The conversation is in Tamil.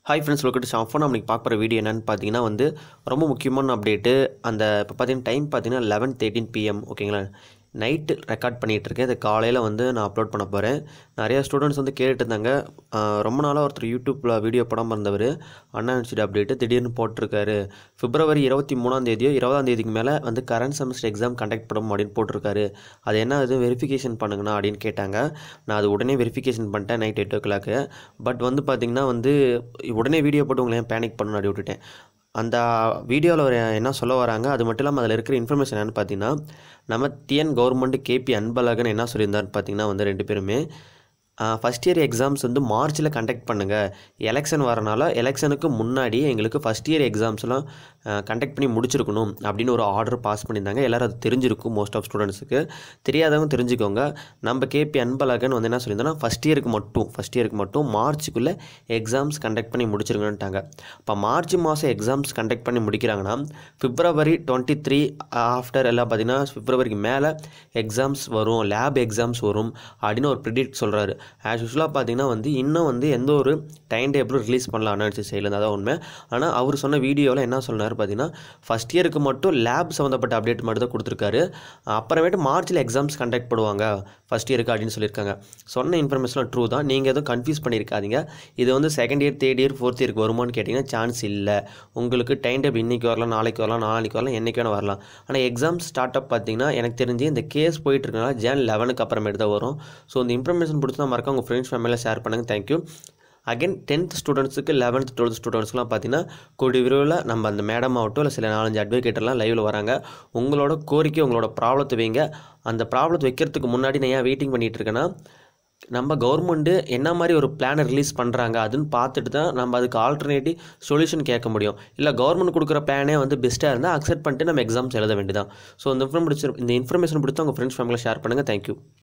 ஹாய் ஃப்ரெண்ட்ஸ் வெல்கம் டு ஷாஃபோன் நம்ம இன்னைக்கு பார்க்குற வீடியோ என்னன்னு பார்த்தீங்கன்னா வந்து ரொம்ப முக்கியமான அப்டேட்டு அந்த இப்போ பார்த்தீங்கன்னா டைம் பார்த்தீங்கன்னா லெவன் தேர்ட்டின் பிஎம் ஓகேங்களா நைட்டு ரெக்கார்ட் பண்ணிகிட்டு இருக்கேன் இது காலையில் வந்து நான் அப்லோட் பண்ண போகிறேன் நிறைய ஸ்டூடெண்ட்ஸ் வந்து கேட்டுட்டு இருந்தாங்க ஆஹ் ரொம்ப நாளாக ஒருத்தர் யூடியூப்பில் வீடியோ படம் இருந்தவர் அண்ணா யூனிவர்சிட்டி அப்டேட்டு திடீர்னு போட்டிருக்காரு பிப்ரவரி இருபத்தி மூணாம் தேதியோ இருபதாம் தேதிக்கு மேலே வந்து கரண்ட் செமஸ்டர் எக்ஸாம் கண்டக்ட் பண்ணும் அப்படின்னு போட்டிருக்காரு அது என்ன அது வெரிஃபிகேஷன் பண்ணுங்கண்ணா அப்படின்னு கேட்டாங்க நான் அது உடனே வெரிஃபிகேஷன் பண்ணிட்டேன் night eight o'clock but வந்து பார்த்திங்கன்னா வந்து உடனே வீடியோ போட்டு உங்களை ஏன் பேனிக் பண்ணணும் அப்படி விட்டுட்டேன் அந்த வீடியோவில் ஒரு என்ன சொல்ல வராங்க அது மட்டும் இல்லாமல் அதில் இருக்கிற இன்ஃபர்மேஷன் என்னன்னு பார்த்தீங்கன்னா நம்ம டிஎன் கவர்மெண்ட் கேபி அன்பழகன் என்ன சொல்லியிருந்தாருன்னு பார்த்தீங்கன்னா வந்து ரெண்டு பேருமே ஃபஸ்ட் இயர் எக்ஸாம்ஸ் வந்து மார்ச்சில் கண்டக்ட் பண்ணுங்கள் எலெக்ஷன் வரனால எலெக்ஷனுக்கு முன்னாடி எங்களுக்கு ஃபஸ்ட் இயர் எக்ஸாம்ஸ்லாம் கண்டக்ட் பண்ணி முடிச்சிருக்கணும் அப்படின்னு ஒரு ஆர்டர் பாஸ் பண்ணியிருந்தாங்க எல்லோரும் அது தெரிஞ்சிருக்கும் மோஸ்ட் ஆஃப் ஸ்டூடெண்ட்ஸுக்கு தெரியாதவங்க தெரிஞ்சுக்கோங்க நம்ம கேபி அன்பழகன் வந்து என்ன சொல்லியிருந்தோம்னா ஃபஸ்ட் இயருக்கு மட்டும் ஃபஸ்ட் இயருக்கு மட்டும் மார்ச்சுக்குள்ளே எக்ஸாம்ஸ் கண்டக்ட் பண்ணி முடிச்சிருங்கன்ட்டாங்க இப்போ மார்ச் மாதம் எக்ஸாம்ஸ் கண்டக்ட் பண்ணி முடிக்கிறாங்கன்னா பிப்ரவரி டுவெண்ட்டி த்ரீ ஆஃப்டர் எல்லாம் பார்த்தீங்கன்னா பிப்ரவரிக்கு மேலே எக்ஸாம்ஸ் வரும் லேப் எக்ஸாம்ஸ் வரும் அப்படின்னு ஒரு ப்ரிடிக்ட் சொல்கிறாரு ஆஸ் யூஸ்வலாக பார்த்தீங்கன்னா வந்து இன்னும் வந்து எந்த ஒரு டைம் டேபிளும் ரிலீஸ் பண்ணல அனாலிசிஸ் சைடில் அதான் உண்மை ஆனால் அவர் சொன்ன வீடியோவில் என்ன சொன்னார் பார்த்தீங்கன்னா ஃபஸ்ட் இயருக்கு மட்டும் லேப் சம்மந்தப்பட்ட அப்டேட் மட்டும் தான் கொடுத்துருக்காரு அப்புறமேட்டு மார்ச்சில் எக்ஸாம்ஸ் கண்டக்ட் பண்ணுவாங்க ஃபஸ்ட் இயருக்கு அப்படின்னு சொல்லியிருக்காங்க சொன்ன இன்ஃபர்மேஷன்லாம் ட்ரூ தான் நீங்கள் எதுவும் கன்ஃபியூஸ் பண்ணியிருக்காதீங்க இது வந்து second year third year fourth இயருக்கு வருமானு கேட்டிங்கன்னா சான்ஸ் இல்லை உங்களுக்கு டைம் டேபிள் இன்றைக்கி வரலாம் நாளைக்கு வரலாம் நாளைக்கு வரலாம் என்றைக்கு வேணால் வரலாம் ஆனால் எக்ஸாம் ஸ்டார்ட் அப் பார்த்தீங்கன்னா எனக்கு தெரிஞ்சு இந்த கேஸ் போயிட்டு இருக்கனால ஜேன் லெவனுக்கு அப்புறமேட்டு தான் வரும் ஸோ இந்த இன்ஃபர்மேஷன் பிடிச்சா மறக்க உங்கள் ஃப்ரெண்ட்ஸ் ஃபேமிலியில் ஷேர் பண்ணுங்கள் தேங்க்யூ அகைன் டென்த் ஸ்டூடெண்ட்ஸுக்கு லெவன்த் டுவெல்த் ஸ்டூடெண்ட்ஸ்க்குலாம் பார்த்தீங்கன்னா கூடிய விரைவில் நம்ம அந்த மேடம் ஆகட்டும் இல்லை சில நாலஞ்சு அட்வொகேட்டர்லாம் லைவில் வராங்க உங்களோட கோரிக்கை உங்களோட ப்ராப்ளத்தை வைங்க அந்த ப்ராப்ளத்தை வைக்கிறதுக்கு முன்னாடி நான் ஏன் வெயிட்டிங் பண்ணிகிட்டு இருக்கேன்னா நம்ம கவர்மெண்ட்டு என்ன மாதிரி ஒரு பிளானை ரிலீஸ் பண்ணுறாங்க அதுன்னு பார்த்துட்டு தான் நம்ம அதுக்கு ஆல்டர்னேட்டிவ் சொல்யூஷன் கேட்க முடியும் இல்லை கவர்மெண்ட் கொடுக்குற பிளானே வந்து பெஸ்ட்டாக இருந்தால் அக்செப்ட் பண்ணிட்டு நம்ம எக்ஸாம்ஸ் எழுத வேண்டியதான் ஸோ இந்த இன்ஃபர்ம் பிடிச்சி இந்த இன்ஃபர்மேஷன் பிடிச்சா உங்கள் ஃப்ரெண்ட்ஸ் ஃபேமிலியில் ஷேர் பண்ணுங்கள் தேங்க்யூ